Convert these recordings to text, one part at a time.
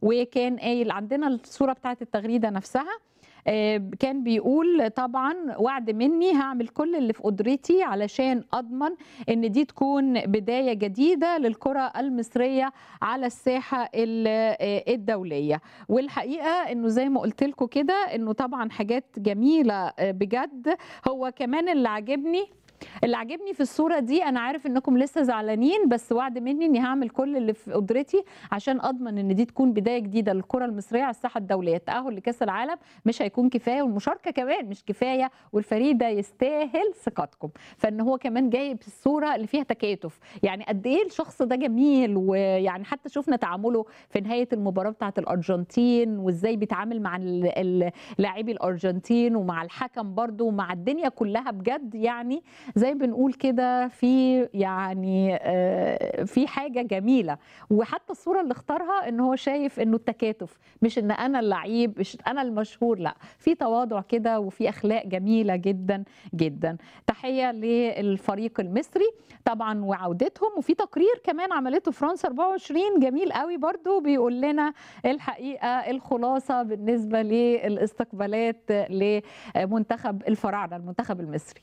وكان قايل عندنا الصوره بتاعت التغريده نفسها آه، كان بيقول طبعا وعد مني هعمل كل اللي في قدرتي علشان اضمن ان دي تكون بدايه جديده للكره المصريه على الساحه ال- آه، الدوليه والحقيقه انه زي ما قلت لكم كده انه طبعا حاجات جميله آه، بجد هو كمان اللي عاجبني اللي عاجبني في الصوره دي انا عارف انكم لسه زعلانين بس وعد مني اني هعمل كل اللي في قدرتي عشان اضمن ان دي تكون بدايه جديده للكره المصريه على الساحه الدوليه التاهل لكاس العالم مش هيكون كفايه والمشاركه كمان مش كفايه والفريق ده يستاهل ثقتكم فان هو كمان جايب الصوره اللي فيها تكاتف يعني قد ايه الشخص ده جميل ويعني حتى شفنا تعامله في نهايه المباراه بتاعه الارجنتين وازاي بيتعامل مع ال- ال- لاعبي الارجنتين ومع الحكم برضو ومع الدنيا كلها بجد يعني زي بنقول كده في يعني آه، في حاجه جميله وحتى الصوره اللي اختارها ان هو شايف انه التكاتف مش ان انا اللعيب مش انا المشهور لا في تواضع كده وفي اخلاق جميله جدا جدا تحيه للفريق المصري طبعا وعودتهم وفي تقرير كمان عملته فرنسا 24 جميل قوي برضو بيقول لنا الحقيقه الخلاصه بالنسبه للاستقبالات لمنتخب الفراعنه المنتخب المصري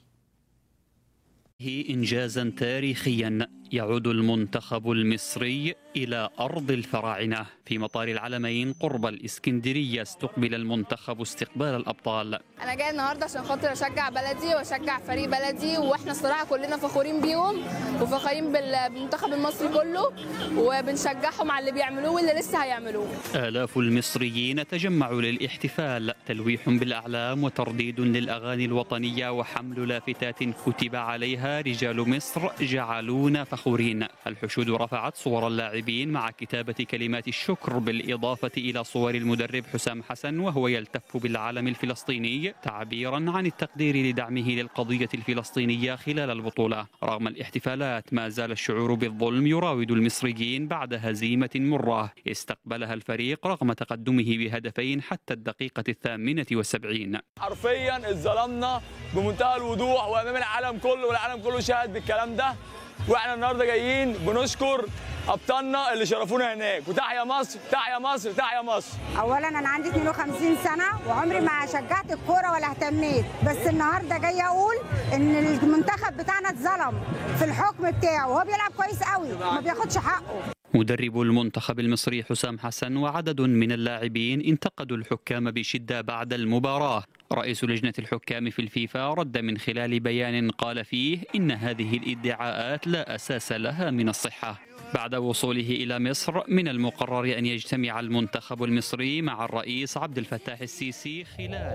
هي إنجازا تاريخيا يعود المنتخب المصري إلى أرض الفراعنة في مطار العلمين قرب الإسكندرية استقبل المنتخب استقبال الأبطال انا جاي النهارده عشان خاطر اشجع بلدي واشجع فريق بلدي واحنا الصراحه كلنا فخورين بيهم وفخورين بال- بالمنتخب المصري كله وبنشجعهم على اللي بيعملوه واللي لسه هيعملوه آلاف المصريين تجمعوا للاحتفال تلويح بالأعلام وترديد للأغاني الوطنية وحمل لافتات كتب عليها رجال مصر جعلونا فخورين الحشود رفعت صور اللاعبين مع كتابة كلمات الشكر بالإضافة إلى صور المدرب حسام حسن وهو يلتف بالعلم الفلسطيني تعبيرا عن التقدير لدعمه للقضية الفلسطينية خلال البطولة رغم الاحتفالات ما زال الشعور بالظلم يراود المصريين بعد هزيمة مرة استقبلها الفريق رغم تقدمه بهدفين حتى الدقيقة الثامنة والسبعين حرفيا اتظلمنا بمنتهى الوضوح وامام العالم كله والعالم كله شاهد بالكلام ده واحنا النهارده جايين بنشكر ابطالنا اللي شرفونا هناك وتحيا مصر تحيا مصر تحيا مصر اولا انا عندي 52 سنه وعمري ما شجعت الكوره ولا اهتميت بس النهارده جايه اقول ان المنتخب بتاعنا اتظلم في الحكم بتاعه وهو بيلعب كويس قوي ما بياخدش حقه مدرب المنتخب المصري حسام حسن وعدد من اللاعبين انتقدوا الحكام بشدة بعد المباراة رئيس لجنة الحكام في الفيفا رد من خلال بيان قال فيه إن هذه الادعاءات لا أساس لها من الصحة بعد وصوله إلى مصر من المقرر أن يجتمع المنتخب المصري مع الرئيس عبد الفتاح السيسي خلال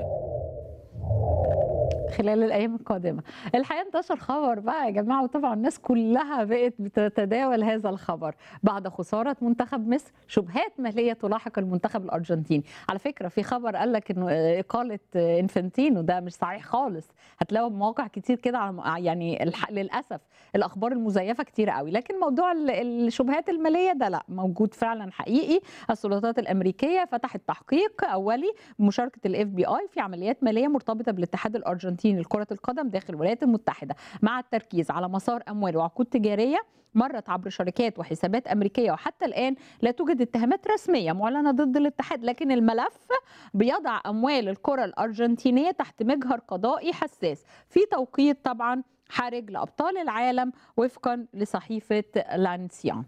خلال الايام القادمه الحقيقه انتشر خبر بقى يا جماعه وطبعا الناس كلها بقت بتتداول هذا الخبر بعد خساره منتخب مصر شبهات ماليه تلاحق المنتخب الارجنتيني على فكره في خبر قال لك انه اقاله انفانتينو ده مش صحيح خالص هتلاقوا مواقع كتير كده على يعني الح... للاسف الاخبار المزيفه كتير قوي لكن موضوع ال- الشبهات الماليه ده لا موجود فعلا حقيقي السلطات الامريكيه فتحت تحقيق اولي بمشاركه الاف بي اي في عمليات ماليه مرتبطه بالاتحاد الارجنتيني لكره القدم داخل الولايات المتحده مع التركيز على مسار اموال وعقود تجاريه مرت عبر شركات وحسابات امريكيه وحتى الان لا توجد اتهامات رسميه معلنه ضد الاتحاد لكن الملف بيضع اموال الكره الارجنتينيه تحت مجهر قضائي حساس في توقيت طبعا حرج لابطال العالم وفقا لصحيفه لانسيان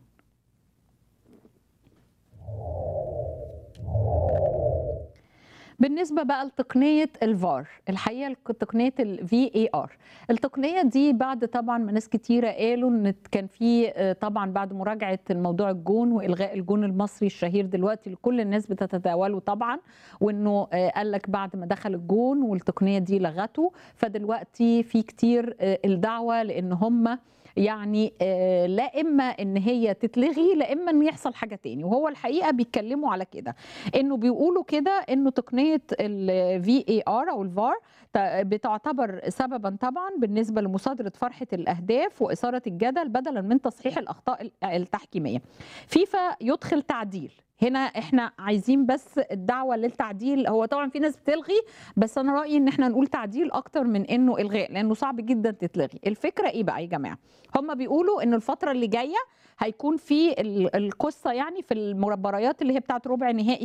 بالنسبه بقى لتقنيه الفار الحقيقه تقنيه الفي اي ار التقنيه دي بعد طبعا ما ناس كتيره قالوا ان كان في آه، طبعا بعد مراجعه الموضوع الجون والغاء الجون المصري الشهير دلوقتي اللي كل الناس بتتداوله طبعا وانه آه، قال لك بعد ما دخل الجون والتقنيه دي لغته فدلوقتي في كتير آه، الدعوه لان هم يعني آه، لا اما ان هي تتلغي لا اما ان يحصل حاجه تاني وهو الحقيقه بيتكلموا على كده انه بيقولوا كده انه تقنيه الفي اي ار او الفار بتعتبر سببا طبعا بالنسبه لمصادره فرحه الاهداف واثاره الجدل بدلا من تصحيح الاخطاء التحكيميه. فيفا يدخل تعديل هنا احنا عايزين بس الدعوه للتعديل هو طبعا في ناس بتلغي بس انا رايي ان احنا نقول تعديل اكتر من انه الغاء لانه صعب جدا تتلغي الفكره ايه بقى يا جماعه هم بيقولوا ان الفتره اللي جايه هيكون في ال- القصه يعني في المباريات اللي هي بتاعت ربع نهائي